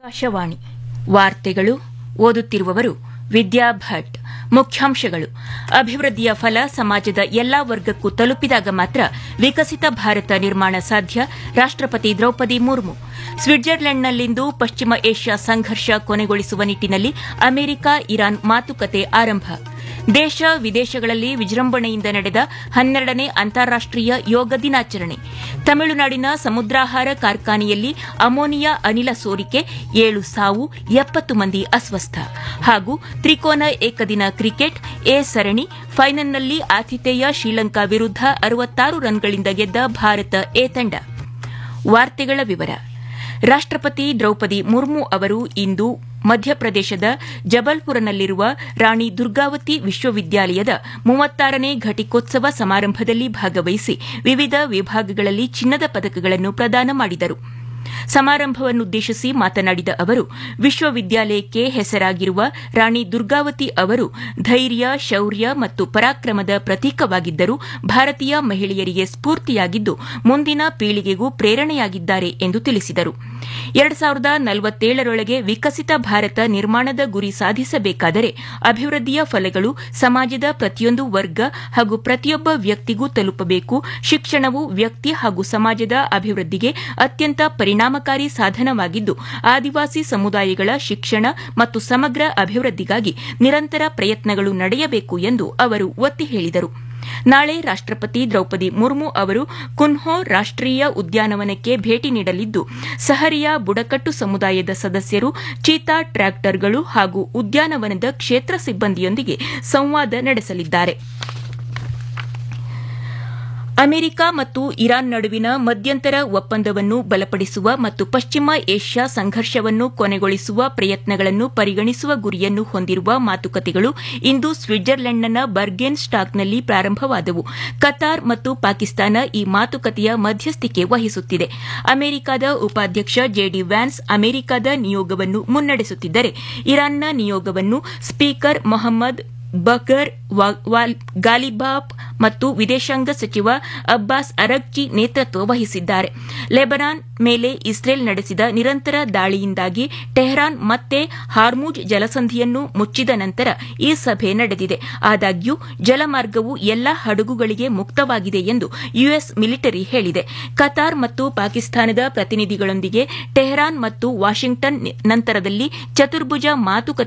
ಆಕಾಶವಾಣಿ ವಾರ್ತೆಗಳು ಓದುತ್ತಿರುವವರು ವಿದ್ಯಾ ಭಟ್ ಮುಖ್ಯಾಂಶಗಳು ಅಭಿವೃದ್ಧಿಯ ಫಲ ಸಮಾಜದ ಎಲ್ಲಾ ವರ್ಗಕ್ಕೂ ತಲುಪಿದಾಗ ಮಾತ್ರ ವಿಕಸಿತ ಭಾರತ ನಿರ್ಮಾಣ ಸಾಧ್ಯ ರಾಷ್ಟಪತಿ ದ್ರೌಪದಿ ಮುರ್ಮು ಸ್ವಿಟ್ಜರ್ಲೆಂಡ್ನಲ್ಲಿಂದು ಪಶ್ಚಿಮ ಏಷ್ಯಾ ಸಂಘರ್ಷ ಕೊನೆಗೊಳಿಸುವ ನಿಟ್ಟಿನಲ್ಲಿ ಅಮೆರಿಕ ಇರಾನ್ ಮಾತುಕತೆ ಆರಂಭ ದೇಶ ವಿದೇಶಗಳಲ್ಲಿ ವಿಜೃಂಭಣೆಯಿಂದ ನಡೆದ ಹನ್ನೆರಡನೇ ಅಂತಾರಾಷ್ಟೀಯ ಯೋಗ ದಿನಾಚರಣೆ ತಮಿಳುನಾಡಿನ ಸಮುದ್ರಾಹಾರ ಕಾರ್ಖಾನೆಯಲ್ಲಿ ಅಮೋನಿಯಾ ಅನಿಲ ಸೋರಿಕೆ ಏಳು ಸಾವು ಎಪ್ಪತ್ತು ಮಂದಿ ಅಸ್ವಸ್ಥ ಹಾಗೂ ತ್ರಿಕೋನ ಏಕದಿನ ಕ್ರಿಕೆಟ್ ಎ ಸರಣಿ ಫೈನಲ್ನಲ್ಲಿ ಆತಿಥೇಯ ಶ್ರೀಲಂಕಾ ವಿರುದ್ಧ ಅರವತ್ತಾರು ರನ್ಗಳಿಂದ ಗೆದ್ದ ಭಾರತ ಎ ತಂಡ ವಾರ್ತೆಗಳ ವಿವರ ರಾಷ್ಟಪತಿ ದ್ರೌಪದಿ ಮುರ್ಮು ಅವರು ಇಂದು ಮಧ್ಯಪ್ರದೇಶದ ಜಬಲ್ಪುರನಲ್ಲಿರುವ ರಾಣಿ ದುರ್ಗಾವತಿ ವಿಶ್ವವಿದ್ಯಾಲಯದ ಮೂವತ್ತಾರನೇ ಘಟಿಕೋತ್ಸವ ಸಮಾರಂಭದಲ್ಲಿ ಭಾಗವಹಿಸಿ ವಿವಿಧ ವಿಭಾಗಗಳಲ್ಲಿ ಚಿನ್ನದ ಪದಕಗಳನ್ನು ಪ್ರದಾನ ಮಾಡಿದರು ಸಮಾರಂಭವನ್ನುದ್ದೇಶಿಸಿ ಮಾತನಾಡಿದ ಅವರು ವಿಶ್ವವಿದ್ಯಾಲಯಕ್ಕೆ ಹೆಸರಾಗಿರುವ ರಾಣಿ ದುರ್ಗಾವತಿ ಅವರು ಧೈರ್ಯ ಶೌರ್ಯ ಮತ್ತು ಪರಾಕ್ರಮದ ಪ್ರತೀಕವಾಗಿದ್ದರು ಭಾರತೀಯ ಮಹಿಳೆಯರಿಗೆ ಸ್ಫೂರ್ತಿಯಾಗಿದ್ದು ಮುಂದಿನ ಪೀಳಿಗೆಗೂ ಪ್ರೇರಣೆಯಾಗಿದ್ದಾರೆ ಎಂದು ತಿಳಿಸಿದರು ಎರಡು ಸಾವಿರದ ನಲವತ್ತೇಳರೊಳಗೆ ವಿಕಸಿತ ಭಾರತ ನಿರ್ಮಾಣದ ಗುರಿ ಸಾಧಿಸಬೇಕಾದರೆ ಅಭಿವೃದ್ಧಿಯ ಫಲಗಳು ಸಮಾಜದ ಪ್ರತಿಯೊಂದು ವರ್ಗ ಹಾಗೂ ಪ್ರತಿಯೊಬ್ಬ ವ್ಯಕ್ತಿಗೂ ತಲುಪಬೇಕು ಶಿಕ್ಷಣವು ವ್ಯಕ್ತಿ ಹಾಗೂ ಸಮಾಜದ ಅಭಿವೃದ್ಧಿಗೆ ಅತ್ಯಂತ ಪರಿಣಾಮಕಾರಿ ಸಾಧನವಾಗಿದ್ದು ಆದಿವಾಸಿ ಸಮುದಾಯಗಳ ಶಿಕ್ಷಣ ಮತ್ತು ಸಮಗ್ರ ಅಭಿವೃದ್ಧಿಗಾಗಿ ನಿರಂತರ ಪ್ರಯತ್ನಗಳು ನಡೆಯಬೇಕು ಎಂದು ಅವರು ಒತ್ತಿ ಹೇಳಿದರು ನಾಳೆ ರಾಷ್ಟಪತಿ ದ್ರೌಪದಿ ಮುರ್ಮು ಅವರು ಕುನ್ಹೋ ರಾಷ್ಟೀಯ ಉದ್ಯಾನವನಕ್ಕೆ ಭೇಟಿ ನೀಡಲಿದ್ದು ಸಹರಿಯಾ ಬುಡಕಟ್ಟು ಸಮುದಾಯದ ಸದಸ್ಯರು ಚೀತಾ ಟ್ರ್ಯಾಕ್ಟರ್ಗಳು ಹಾಗೂ ಉದ್ಯಾನವನದ ಕ್ಷೇತ್ರ ಸಿಬ್ಬಂದಿಯೊಂದಿಗೆ ಸಂವಾದ ನಡೆಸಲಿದ್ದಾರೆ ಅಮೆರಿಕ ಮತ್ತು ಇರಾನ್ ನಡುವಿನ ಮಧ್ಯಂತರ ಒಪ್ಪಂದವನ್ನು ಬಲಪಡಿಸುವ ಮತ್ತು ಪಶ್ಚಿಮ ಏಷ್ಯಾ ಸಂಘರ್ಷವನ್ನು ಕೊನೆಗೊಳಿಸುವ ಪ್ರಯತ್ನಗಳನ್ನು ಪರಿಗಣಿಸುವ ಗುರಿಯನ್ನು ಹೊಂದಿರುವ ಮಾತುಕತೆಗಳು ಇಂದು ಸ್ವಿಟ್ಜರ್ಲೆಂಡ್ನ ಬರ್ಗೆನ್ ಸ್ಟಾಕ್ನಲ್ಲಿ ಪ್ರಾರಂಭವಾದವು ಕತಾರ್ ಮತ್ತು ಪಾಕಿಸ್ತಾನ ಈ ಮಾತುಕತೆಯ ಮಧ್ಯಸ್ಥಿಕೆ ವಹಿಸುತ್ತಿದೆ ಅಮೆರಿಕದ ಉಪಾಧ್ಯಕ್ಷ ಜೆಡಿ ವ್ಯಾನ್ಸ್ ಅಮೆರಿಕದ ನಿಯೋಗವನ್ನು ಮುನ್ನಡೆಸುತ್ತಿದ್ದರೆ ಇರಾನ್ನ ನಿಯೋಗವನ್ನು ಸ್ಪೀಕರ್ ಮೊಹಮ್ಮದ್ ಬಕರ್ ಗಾಲಿಬಾಫ್ ಮತ್ತು ವಿದೇಶಾಂಗ ಸಚಿವ ಅಬ್ಬಾಸ್ ಅರಗ್ಚಿ ನೇತೃತ್ವ ವಹಿಸಿದ್ದಾರೆ ಲೆಬನಾನ್ ಮೇಲೆ ಇಸ್ರೇಲ್ ನಡೆಸಿದ ನಿರಂತರ ದಾಳಿಯಿಂದಾಗಿ ಟೆಹರಾನ್ ಮತ್ತೆ ಹಾರ್ಮುಜ್ ಜಲಸಂಧಿಯನ್ನು ಮುಚ್ಚಿದ ನಂತರ ಈ ಸಭೆ ನಡೆದಿದೆ ಆದಾಗ್ಯೂ ಜಲಮಾರ್ಗವು ಎಲ್ಲಾ ಹಡಗುಗಳಿಗೆ ಮುಕ್ತವಾಗಿದೆ ಎಂದು ಯುಎಸ್ ಮಿಲಿಟರಿ ಹೇಳಿದೆ ಕತಾರ್ ಮತ್ತು ಪಾಕಿಸ್ತಾನದ ಪ್ರತಿನಿಧಿಗಳೊಂದಿಗೆ ಟೆಹರಾನ್ ಮತ್ತು ವಾಷಿಂಗ್ಟನ್ ನಂತರದಲ್ಲಿ ಚತುರ್ಭುಜ ಮಾತುಕತೆ